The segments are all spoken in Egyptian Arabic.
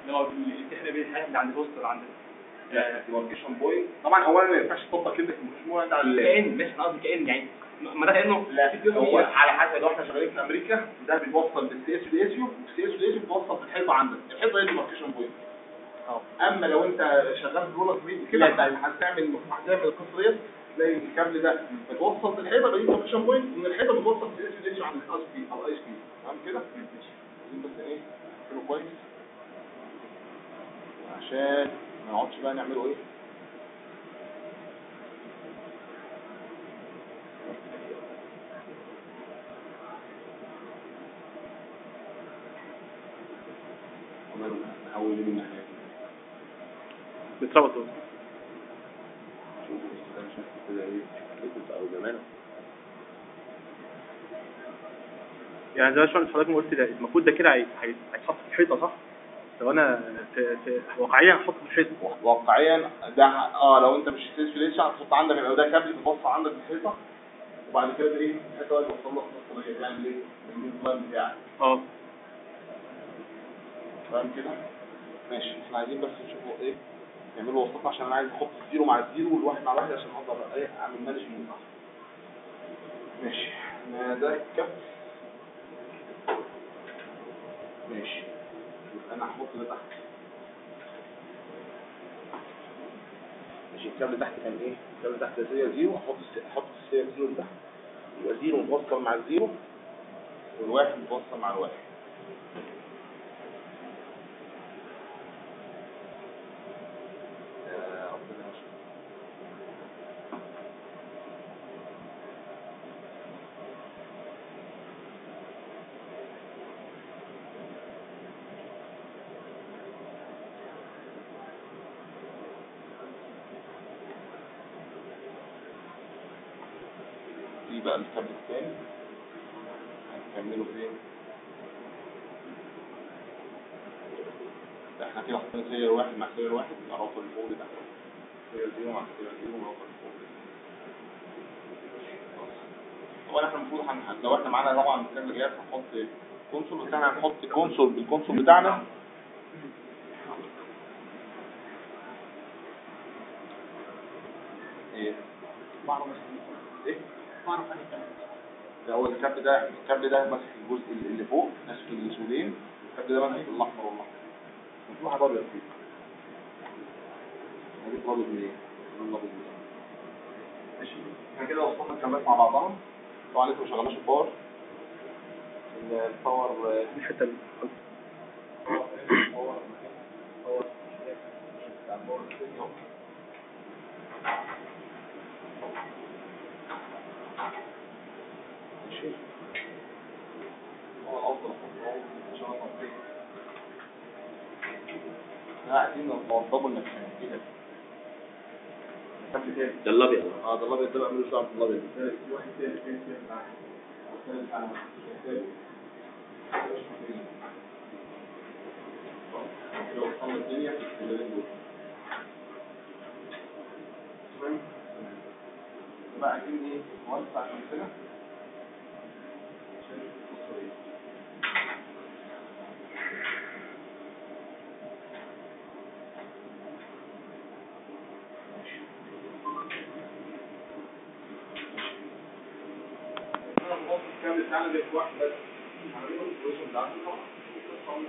اللي هو احنا بنحل اللي عند الوسط اللي عند ديماركيشن بوينت طبعا اولا ما ينفعش تطبق كلمه المشمول على ال- كأن مش انا قصدي كأن يعني ما ده كأنه لا في هو هو على حسب لو احنا شغالين في امريكا ده بيتوصل بالسي اس والاسيو والسي اس والاسيو بيتوصل في الحيطه عندك الحيطه هي ديماركيشن بوينت اه اما لو انت شغال في رولر سبيد كده لا. انت هتعمل هتعمل القصه ديت تلاقي الكابل ده متوصل بالحيطه بدي ديماركيشن بوينت من الحيطه متوصل بالسي اس والاسيو عند الاس بي او الاي اس بي تمام كده عايزين بس ايه نقفله كويس عشان ما نقعدش بقى نعمله ايه والله نحاول من ناحية بيتربطوا شوف بس شوف كده ايه كنت او زمان يعني زي ما شلون حضرتك ما قلت ده المفروض ده كده هي- هي- هيتحط في الحيطه صح؟ لو انا في في واقعيا هحطه في الحيطه واقعيا ده اه لو انت مش سيس فليش هتحط عندك لو ده كابل بتوصل عندك بالحيطه وبعد كده ايه الحيطه دي توصل لك وصليه تعمل ايه البلان بتاعك اه فاهم كده ماشي احنا عايزين بس نشوفوا ايه نعملوا وسطنا عشان انا عايز احط الزيرو مع الزيرو والواحد مع الواحد عشان اقدر ايه اعمل مانجمنت صح ماشي ما ده كف ماشي يبقى انا هحط ده تحت ماشي الكابل تحت كان ايه الكابل تحت ده سيريال زيرو احط الس- احط السيريال زيرو اللي تحت يبقى زيرو متوصل مع الزيرو والواحد متوصل مع الواحد آه، ربنا يستر. دي بقى الكابل الثاني هنكمله فين؟ ده احنا كده حطينا سير واحد مع سير واحد يبقى راوتر الفوق ده سير زيرو مع سير زيرو راوتر الفوق ده طبعا احنا المفروض هن... لو احنا معانا طبعا كذا جهاز هنحط كونسول بس احنا هنحط كونسول بالكونسول بتاعنا ايه بعرف ايه بعرف عن الكلام ده هو الكابل ده الكابل ده ماسك الجزء اللي فوق ماسك الاسودين الكابل ده ماسك الاحمر والاحمر في واحد ابيض فيه هجيب الابيض منين؟ هجيب الابيض منين؟ ماشي احنا كده وصلنا الكابلات مع بعضها طبعا لسه ما شغلناش الباور الباور الحته اللي الباور الباور بتاع الباور ستيريو. ماشي هو الافضل احط ان شاء الله فيه احنا عايزين نوضبه نفسنا كده كابل تاني ده الابيض اه ده الابيض ده بقى ملوش دعوه بالابيض في واحد تاني تاني تاني معاه والثالث على الثالث كده وصلنا الدنيا في الكلمتين دول تمام بقى عايزين ايه نوسع نفسنا عشان القصه دي ماشي انا بحط الكامل بتاعنا ده في واحد بس هنعمله البوزيشن بتاعته طبعا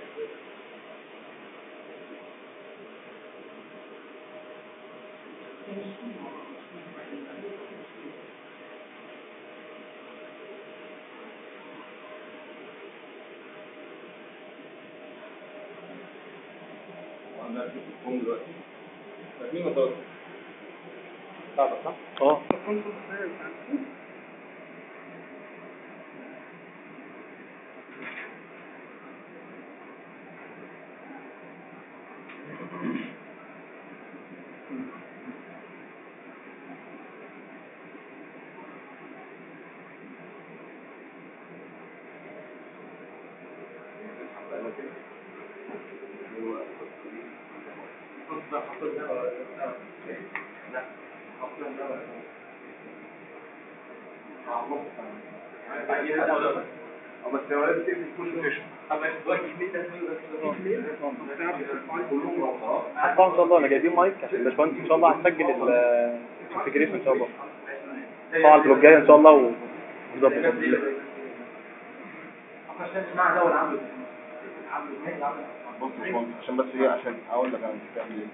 وعندنا في الفون دلوقتي فاهمين ولا بتاعتك صح؟ اه بس هو لازم تقفل كل سيشن طب كويس ليه ده كلهم روترات حطها ان شاء الله انا جايبين مايك عشان الباشمهندس ان شاء الله هتسجل الكونفجريشن ان شاء الله طبعا البلوك جاي ان شاء الله ونظبط اسمع ده ولا عامل بص يا باشمهندس، عشان بس ايه عشان اقول لك انا بتعمل ايه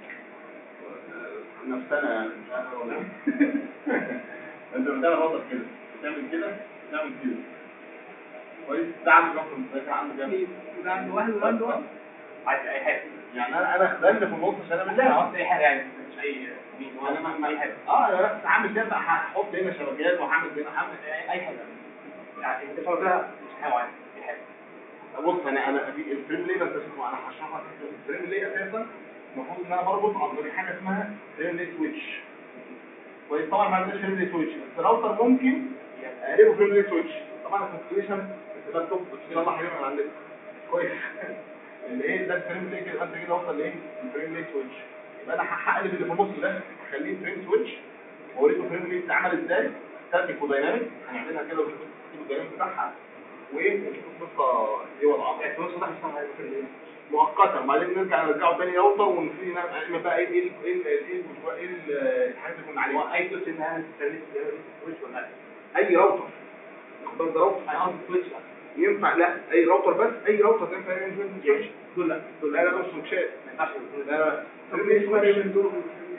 نفسنا يعني مش عارف اقول ايه انت بتعمل وسط كده بتعمل كده بتعمل كده كويس ده عنده رقم ده عنده كام ده عنده واحد وده عنده واحد عايز اي حاجه يعني انا انا خدمت في النص عشان انا مش لا عاوز اي حاجه يعني مش اي انا ما اي حاجه اه انا بس هعمل كده هحط هنا شبكات وهعمل هنا هعمل اي حاجه يعني انت فاكرها مش حاجه معينه اي حاجه بص انا انا في الفريم ليه بس انا هشرح لك الفريم ليه اساسا المفروض ان انا بربط عن طريق حاجه اسمها فريم ليه سويتش كويس طبعا ما عندناش فريم ليه سويتش بس الراوتر ممكن اقلبه فريم ليه سويتش طبعا الكونفيجريشن بتبقى توب بتصلح حاجه من عندك كويس اللي ايه ده الفريم ليه كده انت كده وصل لايه الفريم ليه سويتش يبقى انا هقلب اللي في النص ده اخليه فريم سويتش واوريكم فريم ليه بتتعمل ازاي ستاتيك ودايناميك هنعملها كده ونشوف الدايناميك بتاعها وايه نشوف القصه ايه وضعها يعني النص ده اسمها مؤقتا وبعدين نرجع نرجعه تاني راوتر ونبتدي نعمل بقى ايه ايه ال- ايه ال- ايه ال- ايه ال- الحاجات اللي كنا عليها اي سويتش انها تستخدم سويتش ولا لا اي راوتر اختار ده راوتر انا عاوز سويتش ينفع لا اي راوتر بس اي راوتر ينفع يعمل فيه سويتش دول لا دول لا لا مش سويتشات ما ينفعش يكون لا لا فريم سويتش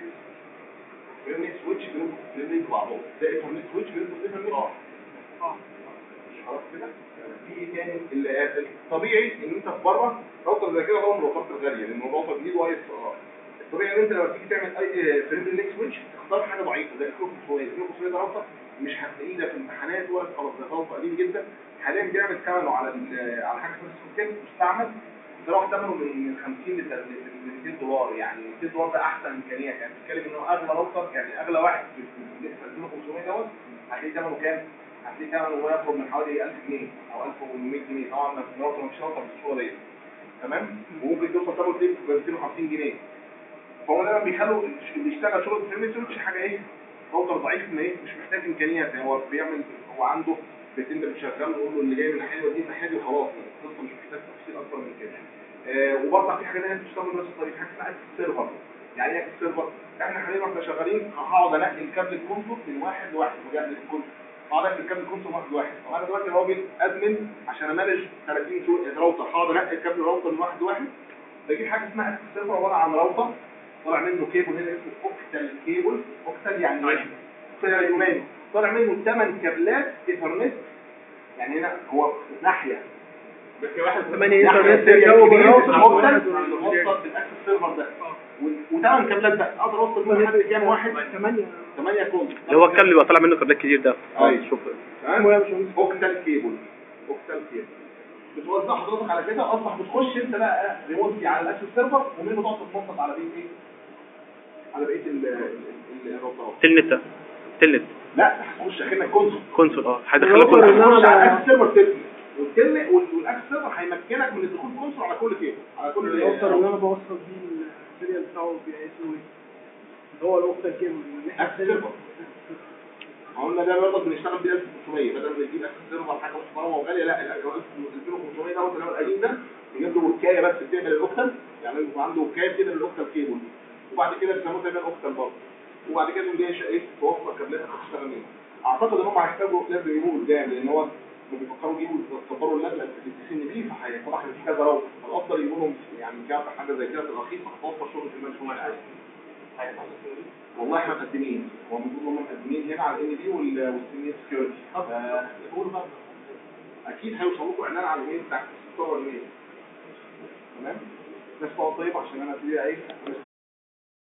فريم سويتش بينهم فريم بعضهم ده ايثرنت سويتش بينهم ايثرنت اه خلاص كده في تاني ال- الطبيعي ان انت في بره راوتر زي كده هو من الراوترات الغاليه لان الراوتر جديد واي اس ار الطبيعي ان انت لما تيجي تعمل اي فريم لينك سويتش تختار حاجه ضعيفه زي الكروك شويه الكروك شويه ده راوتر مش هتلاقيه لا في امتحانات ولا في خلاص ده راوتر قديم جدا حاليا بيعمل ثمنه على ال- على حاجه اسمها سوكيت مستعمل بيروح ثمنه من 50 ل 200 دولار يعني 200 دولار ده احسن امكانيات يعني بتتكلم انه اغلى راوتر يعني اغلى واحد في في 2500 دوت هتلاقي ثمنه كام؟ هتلاقي ثمنه يخرج من حوالي 1000 جنيه او 1100 جنيه طبعا ده في راوتر مش راوتر بالصوره دي تمام وممكن توصل ثمنه تلاقيه ب 250 جنيه فهو دايما بيخلوا اللي يشتغل شغل فريم سويتش حاجه ايه راوتر ضعيف ما ايه مش محتاج امكانيات يعني هو بيعمل هو عنده بتنت بتشغله ويقول له اللي جاي من الناحيه دي الناحيه دي وخلاص القصه مش محتاج تفصيل اكتر من كده آه وبرضه في حاجه ثانيه بتشتغل بنفس الطريقه حاجه اسمها اكسس سيرفر يعني ايه اكسس سيرفر احنا حاليا واحنا شغالين هقعد انقل كابل الكونسول من واحد لواحد وجاي الكونسول هقعد انقل كابل الكونسول من واحد لواحد طب انا دلوقتي راجل ادمن عشان امانج 30 سو- راوتر هقعد انقل كابل الراوتر من واحد لواحد بجيب حاجه اسمها اكسس سيرفر عباره عن راوتر طالع منه كيبل هنا اسمه اوكتال كيبل اوكتال يعني ايه؟ اوكتال يعني يوناني طالع منه 8 كابلات ايثرنت يعني هنا هو ناحيه بس واحد ثمانية ناحية إنترنت سريعة يركبوا كبيرة بالراوتر. توصل توصل بالاكسس سيرفر ده وثمان كابلات بقى اقدر اوصل منه لحد كام واحد؟ 8 8 كونت اللي هو الكابل اللي بيبقى طالع منه كابلات كتير ده أيوة. شوف اوكتال كيبل اوكتال كيبل بتوزع حضرتك على كده اصبح بتخش انت بقى ريموتلي على الاكسس سيرفر ومنه تقعد تتنطط على بقيه ايه؟ على بقيه ال- ال- ال- الراوترات تلنت ده تلنت لا هتخش اكنك كونسول كونسول اه هيدخلك الراوتر كونسول اللي هتخش على الاكسس سيرفر تبني والتل والاكسس سيرفر هيمكنك من الدخول كونسول على كل كيبل على كل الراوتر اللي انا بوصل بيه السيريال بتاعه بيبقى اسمه ايه؟ هو الراوتر كيبل اكسس سيرفر قلنا ده برضه بنشتغل بيه 1500 بدل ما نجيب اكسس سيرفر حاجه محترمه وغاليه لا ال 2500 دوت اللي هو القديم ده بيجيب له وكايه بس بتعمل الاوكتال يعني يبقى عنده وكايه كده للاوكتال كيبل وبعد كده بيسموه تعمل اوكتال برضه وبعد كده جاي ايه توصل كابلات تشتغل منها اعتقد ان هم هيحتاجوا لازم يجيبوا قدام لان هو لما بيفكروا يجيبوا يكبروا اللاب في سي ان بي فهيطلع في كذا راوتر فالافضل يجيبوا لهم يعني كام حاجه زي كده تبقى رخيصه هتوفر شغل في المنشور العادي والله احنا مقدمين هو المفروض هم مقدمين هنا على الان دي والسينيور سكيورتي اكيد هيوصلوا لكم اعلان على الايميل بتاع الصور الايميل تمام ناس طيب عشان انا ابتدي ايه